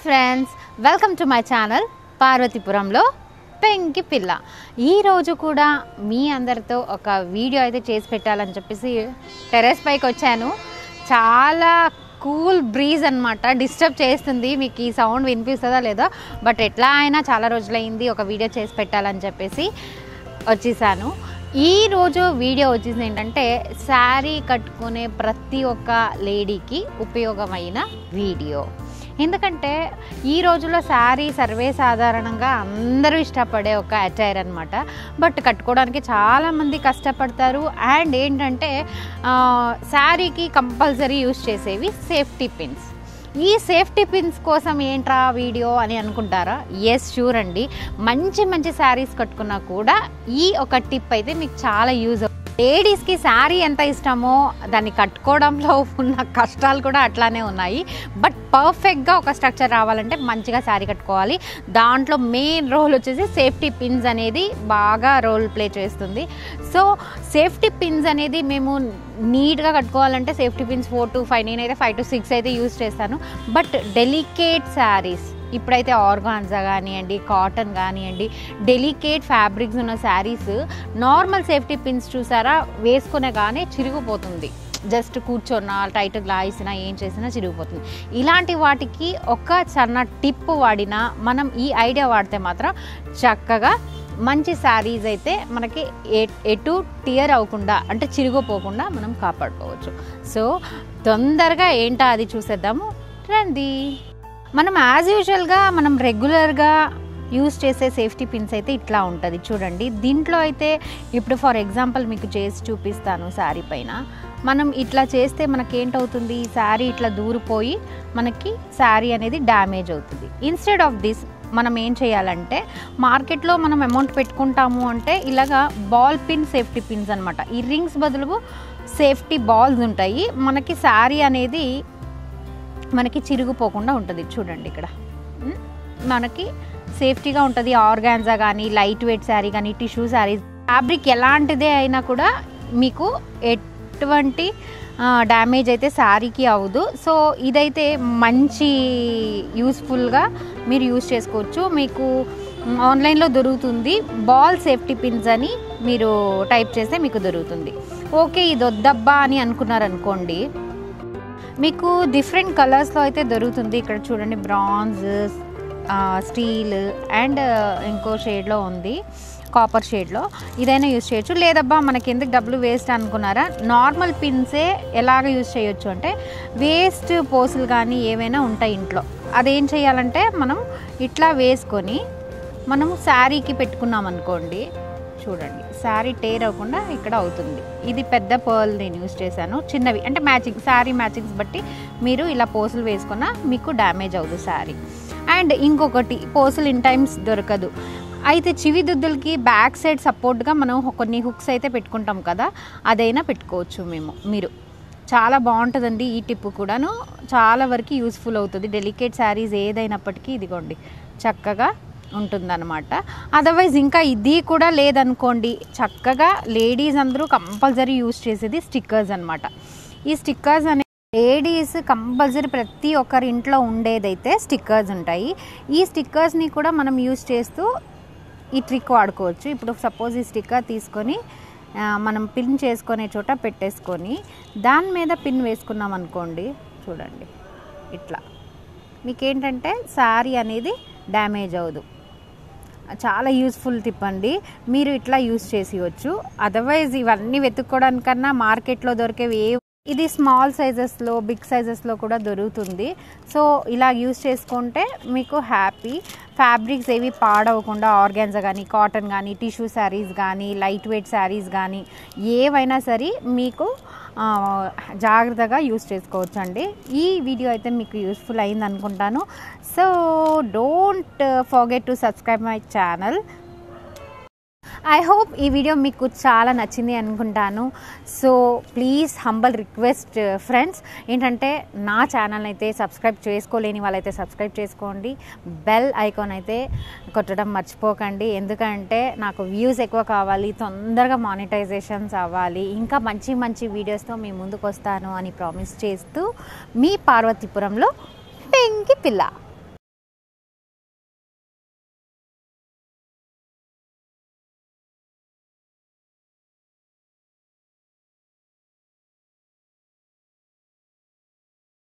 friends welcome to my channel పార్వతీపురంలో పెంకి పిల్ల ఈరోజు కూడా మీ అందరితో ఒక వీడియో అయితే చేసి పెట్టాలని చెప్పేసి టెరెస్ పైకి వచ్చాను చాలా కూల్ బ్రీజ్ అనమాట డిస్టర్బ్ చేస్తుంది మీకు ఈ సౌండ్ వినిపిస్తుందా లేదో బట్ ఎట్లా అయినా చాలా రోజులైంది ఒక వీడియో చేసి పెట్టాలని చెప్పేసి వచ్చేసాను ఈ రోజు వీడియో వచ్చేసి ఏంటంటే శారీ కట్టుకునే ప్రతి ఒక్క లేడీకి ఉపయోగమైన వీడియో ఎందుకంటే ఈ రోజుల్లో శారీ సర్వే సాధారణంగా అందరూ ఇష్టపడే ఒక అటైర్ అనమాట బట్ కట్టుకోవడానికి చాలామంది కష్టపడతారు అండ్ ఏంటంటే ఆ, శారీకి కంపల్సరీ యూస్ చేసేవి సేఫ్టీ పిన్స్ ఈ సేఫ్టీ పిన్స్ కోసం ఏంట్రా వీడియో అని అనుకుంటారా ఎస్ షూర్ అండి మంచి మంచి శారీస్ కట్టుకున్నా కూడా ఈ ఒక టిప్ అయితే మీకు చాలా యూజ్ లేడీస్కి శారీ ఎంత ఇష్టమో దాన్ని కట్టుకోవడంలో ఉన్న కష్టాలు కూడా అట్లానే ఉన్నాయి బట్ పర్ఫెక్ట్గా ఒక స్ట్రక్చర్ రావాలంటే మంచిగా శారీ కట్టుకోవాలి దాంట్లో మెయిన్ రోల్ వచ్చేసి సేఫ్టీ పిన్స్ అనేది బాగా రోల్ ప్లే చేస్తుంది సో సేఫ్టీ పిన్స్ అనేది మేము నీట్గా కట్టుకోవాలంటే safety pins four to five నేనైతే ఫైవ్ టు సిక్స్ అయితే యూస్ చేస్తాను బట్ డెలికేట్ శారీస్ ఇప్పుడైతే ఆర్గాన్జా కానివ్వండి కాటన్ కానివ్వండి డెలికేట్ ఫ్యాబ్రిక్స్ ఉన్న శారీస్ నార్మల్ సేఫ్టీ పిన్స్ చూసారా వేసుకునే కానీ చిరిగిపోతుంది జస్ట్ కూర్చొన్నా టైట్ లాయిసినా ఏం చేసినా చిరిగిపోతుంది ఇలాంటి వాటికి ఒక చిన్న టిప్ వాడినా మనం ఈ ఐడియా వాడితే మాత్రం చక్కగా మంచి శారీస్ అయితే మనకి ఎ- ఎటు టియర్ అవ్వకుండా అంటే చిరిగిపోకుండా మనం కాపాడుకోవచ్చు సో తొందరగా ఏంటా అది చూసేద్దాము రండి మనం యాజ్ యూజువల్గా మనం రెగ్యులర్గా యూస్ చేసే సేఫ్టీ పిన్స్ అయితే ఇట్లా ఉంటుంది చూడండి దీంట్లో అయితే ఇప్పుడు ఫర్ ఎగ్జాంపుల్ మీకు చేసి చూపిస్తాను శారీ పైన మనం ఇట్లా చేస్తే మనకి ఏంటవుతుంది శారీ ఇట్లా దూరిపోయి మనకి శారీ అనేది డ్యామేజ్ అవుతుంది ఇన్స్టెడ్ ఆఫ్ దిస్ మనం ఏం చేయాలంటే మార్కెట్లో మనం అమౌంట్ పెట్టుకుంటాము అంటే ఇలాగా బాల్ పిన్ సేఫ్టీ పిన్స్ అనమాట ఈ రింగ్స్ బదులు సేఫ్టీ బాల్స్ ఉంటాయి మనకి శారీ అనేది మనకి చిరిగిపోకుండా ఉంటుంది చూడండి ఇక్కడ ఉమ్, మనకి సేఫ్టీగా ఉంటుంది ఆర్గాన్జా కానీ లైట్ వెయిట్ శారీ కానీ టిష్యూ శారీస్ ఫ్యాబ్రిక్ ఎలాంటిదే అయినా కూడా మీకు ఎటువంటి డ్యామేజ్ అయితే శారీకి అవ్వదు సో ఇదైతే మంచి యూస్ఫుల్గా మీరు యూస్ చేసుకోవచ్చు మీకు ఆన్లైన్లో దొరుకుతుంది బాల్ సేఫ్టీ పిన్స్ అని మీరు టైప్ చేస్తే మీకు దొరుకుతుంది ఓకే ఇది వద్దబ్బా అని అనుకున్నారనుకోండి మీకు డిఫరెంట్ కలర్స్లో అయితే దొరుకుతుంది ఇక్కడ చూడండి బ్రాంజ్ స్టీల్ అండ్ ఇంకో షేడ్లో ఉంది కాపర్ షేడ్లో ఇదైనా యూస్ చేయొచ్చు లేదబ్బా మనకి ఎందుకు డబ్బులు వేస్ట్ అనుకున్నారా నార్మల్ పిన్సే ఎలాగ యూస్ చేయొచ్చు అంటే వేస్ట్ పోసులు కానీ ఏవైనా ఉంటాయి ఇంట్లో అదేం చేయాలంటే మనం ఇట్లా వేసుకొని మనం శారీకి పెట్టుకున్నాం అనుకోండి చూడండి శారీ టేర్ అవ్వకుండా ఇక్కడ అవుతుంది ఇది పెద్ద పర్ల్ నేను యూస్ చేశాను చిన్నవి అంటే మ్యాచింగ్ శారీ మ్యాచింగ్స్ బట్టి మీరు ఇలా పోసులు వేసుకున్నా మీకు డ్యామేజ్ అవ్వదు శారీ అండ్ ఇంకొకటి పోసులు ఇన్ టైమ్స్ దొరకదు అయితే చివి దుద్దులకి బ్యాక్ సైడ్ సపోర్ట్గా మనం కొన్ని హుక్స్ అయితే పెట్టుకుంటాం కదా అదైనా పెట్టుకోవచ్చు మేము మీరు చాలా బాగుంటుందండి ఈ టిప్ కూడాను చాలా వరకు యూస్ఫుల్ అవుతుంది డెలికేట్ శారీస్ ఏదైనప్పటికీ ఇదిగోండి చక్కగా ఉంటుందన్నమాట అదర్వైజ్ ఇంకా ఇది కూడా లేదనుకోండి చక్కగా లేడీస్ అందరూ కంపల్సరీ యూస్ చేసేది స్టిక్కర్స్ అనమాట ఈ స్టిక్కర్స్ అనే లేడీస్ కంపల్సరీ ప్రతి ఒక్కరి ఇంట్లో ఉండేదైతే స్టిక్కర్స్ ఉంటాయి ఈ స్టిక్కర్స్ని కూడా మనం యూస్ చేస్తూ ఈ ట్రిక్ వాడుకోవచ్చు ఇప్పుడు సపోజ్ ఈ స్టిక్కర్ తీసుకొని ఆ, మనం పిన్ చేసుకునే చోట పెట్టేసుకొని దాని మీద పిన్ వేసుకున్నాం అనుకోండి చూడండి ఇట్లా మీకేంటంటే శారీ అనేది డ్యామేజ్ అవ్వదు చాలా యూస్ఫుల్ టిప్ అండి మీరు ఇట్లా యూస్ చేసేయచ్చు అదర్వైజ్ ఇవన్నీ వెతుక్కోవడానికన్నా మార్కెట్లో దొరికేవి ఏ ఇది స్మాల్ సైజెస్లో బిగ్ సైజెస్లో కూడా దొరుకుతుంది సో ఇలా యూస్ చేసుకుంటే మీకు హ్యాపీ ఫ్యాబ్రిక్స్ ఏవి పాడవకుండా ఆర్గాన్జా కానీ కాటన్ కానీ టిష్యూ శారీస్ కానీ లైట్ వెయిట్ శారీస్ కానీ ఏవైనా సరే మీకు ఆ, జాగ్రత్తగా యూస్ చేసుకోవచ్చు అండి ఈ వీడియో అయితే మీకు యూస్ఫుల్ అయింది అనుకుంటాను so don't forget to subscribe my channel I hope ఈ వీడియో మీకు చాలా నచ్చింది అనుకుంటాను so please humble request friends ఏంటంటే నా ఛానల్ అయితే సబ్స్క్రైబ్ చేసుకోలేని వాళ్ళైతే సబ్స్క్రైబ్ చేసుకోండి బెల్ ఐకాన్ అయితే కొట్టడం మర్చిపోకండి ఎందుకంటే నాకు వ్యూస్ ఎక్కువ కావాలి తొందరగా మానిటైజేషన్స్ అవ్వాలి ఇంకా మంచి మంచి వీడియోస్తో మీ ముందుకు వస్తాను అని ప్రామిస్ చేస్తూ మీ పార్వతీపురంలో పెంకి పిల్ల